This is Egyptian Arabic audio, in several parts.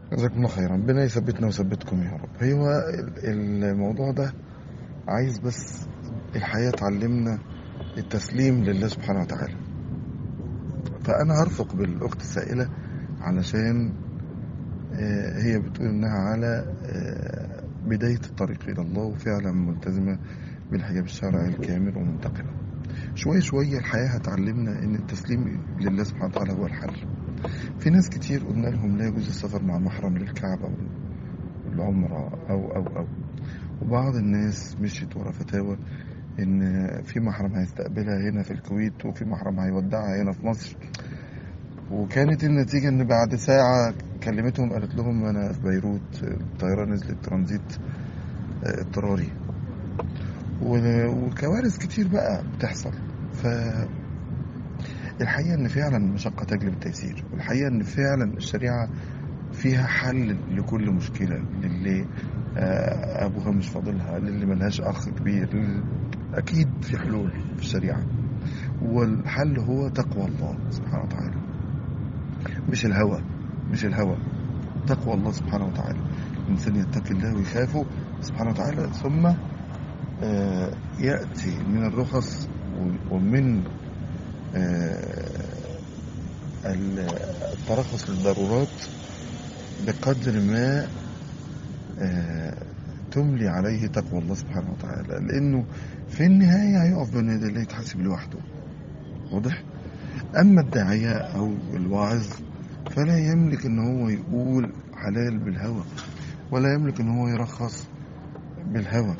جزاكم الله خيرا ربنا يثبتنا ويثبتكم يا رب هو ال- الموضوع ده عايز بس الحياة تعلمنا التسليم لله سبحانه وتعالى فأنا هرفق بالأخت السائلة علشان آه، هي بتقول إنها على آه، بداية الطريق إلى الله وفعلا ملتزمة بالحجاب الشرعي الكامل ومنتقمة شوية شوية الحياة هتعلمنا إن التسليم لله سبحانه وتعالى هو الحل في ناس كتير قلنا لهم لا يجوز السفر مع محرم للكعبة والعمرة أو أو أو وبعض الناس مشيت ورا فتاوى إن في محرم هيستقبلها هنا في الكويت وفي محرم هيودعها هنا في مصر وكانت النتيجة إن بعد ساعة كلمتهم قالت لهم أنا في بيروت الطيارة نزلت ترانزيت آه، اضطراري و- وكوارث كتير بقى بتحصل ف الحقيقة إن فعلا المشقة تجلب التيسير والحقيقة إن فعلا الشريعة فيها حل لكل مشكلة للي آه، أبوها مش فاضلها للي ملهاش أخ كبير للي- أكيد في حلول في الشريعة والحل هو تقوى الله سبحانه وتعالى مش الهوى مش الهوى تقوى الله سبحانه وتعالى الإنسان يتقي الله ويخافه سبحانه وتعالى ثم آه، يأتي من الرخص ومن آه، الترخص للضرورات بقدر ما آه، تملي عليه تقوى الله سبحانه وتعالى لأنه في النهاية هيقف بين يدي الله يتحاسب لوحده واضح؟ أما الداعية أو الواعظ فلا يملك إن هو يقول حلال بالهوى ولا يملك إن هو يرخص بالهوى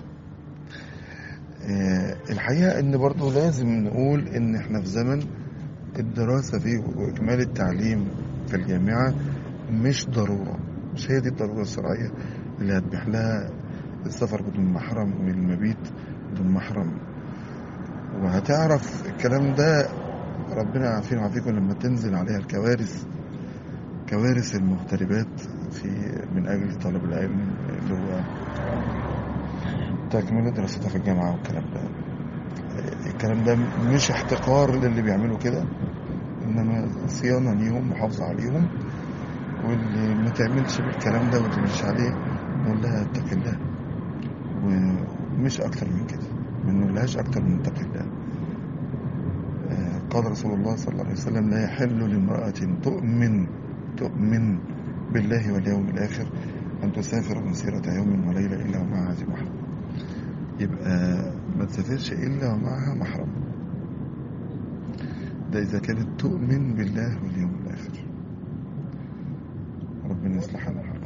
آه، الحقيقة إن برضه لازم نقول إن إحنا في زمن الدراسة فيه وإكمال التعليم في الجامعة مش ضرورة مش هي دي الضرورة الشرعية اللي هتبيح لها السفر بدون محرم والمبيت بدون محرم وهتعرف الكلام ده ربنا يعافينا ويعافيكم لما تنزل عليها الكوارث كوارث المغتربات في من أجل طلب العلم اللي هو تكملة دراستها في الجامعة والكلام ده الكلام ده مش احتقار للي بيعملوا كده انما صيانة ليهم محافظة عليهم واللي ما تعملش بالكلام ده وما تمشيش عليه نقول لها اتق الله ومش اكتر من كده ما نقولهاش اكتر من اتق الله آه، قال رسول الله صلى الله عليه وسلم لا يحل لامرأة تؤمن تؤمن بالله واليوم الآخر أن تسافر مسيرة يوم وليلة إلا ومعها ذي محرم يبقى ما تسافرش إلا ومعها محرم ده إذا كانت تؤمن بالله واليوم الآخر ربنا يصلح حالها